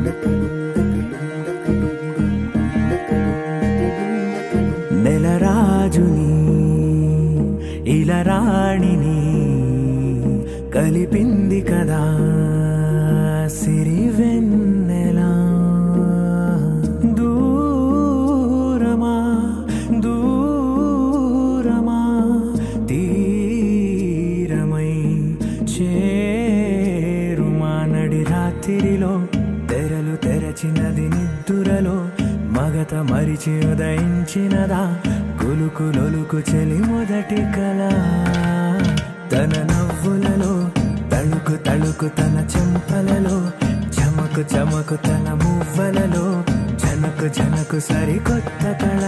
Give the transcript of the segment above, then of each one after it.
నెలరాజుని ఇలా రాణిని కలిపింది కదా సిరి వెన్నెలా దూరమా దూరమా తీరమై చేరుమా నడి రాత్రిలో తెరలు తెరచినది నిద్దురలో మగత మరిచి ఉదయించినదా కులుకు లొలుకు చెలి మొదటి కళ తన నవ్వులలో తళుకు తళుకు తన చెంపలలో చమకు చమకు తన మువ్వలలో జనకు జనకు సరికొత్త కళ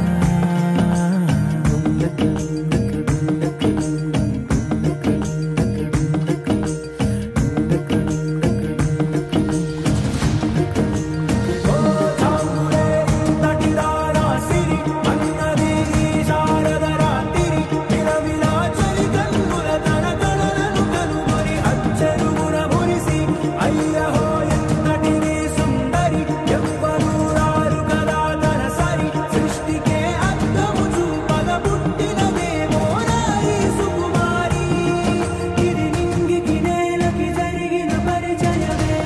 జరిగిన పరిచయమే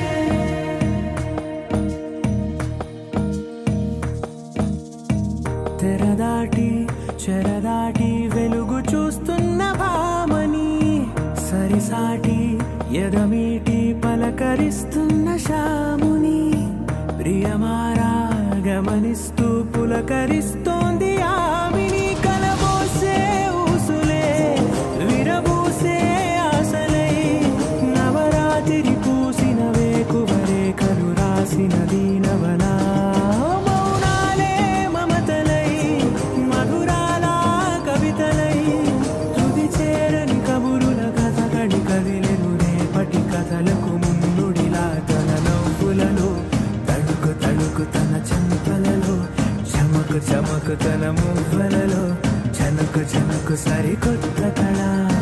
తెరదాటి చెరదాటి వెలుగు చూస్తున్న భామని సరిసాటి ఎదమీటి పలకరిస్తున్న శాముని ప్రియమారా గమనిస్తూ పులకరిస్తోంది ఆమెని కలబోసే ఊసులే విరబూసే ఆశలై నవరాత్రి పూసిన వేకువరే కలు రాసిన దీనవలా మౌనాలే మమతలై మధురాల కవితలై తుది చేరని కబురుల కథ కడి కదిలెను రేపటి కథలకు ముందుడిలా తన నవ్వులలో తడుకు తడుకు తన చెంపలలో చమకు చమకు తన మువ్వలలో చనకు చనకు సరికొత్త కళ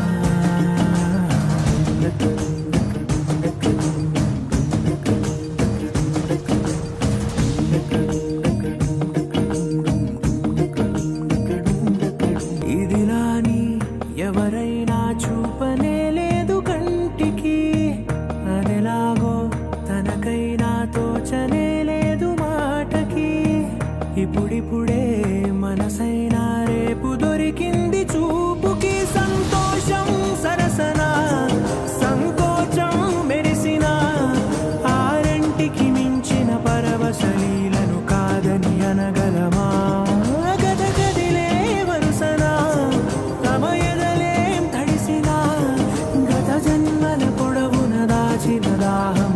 ఇదిలాని ఎవరైనా చూపనే లేదు కంటికి అదెలాగో తనకైనా తోచనే లేదు మాటకి ఇప్పుడిప్పుడే మనసైనా రేపు దొరికింది చూపుకి సంతోషం సరసన సంకోచం మెరిసిన ఆరంటికి మించిన పరవశలీలను కాదని అనగలమా గద గదిలే వరుసన తమ ఎదలేం తడిసిన గత జన్మల పొడవున దాచిన దాహం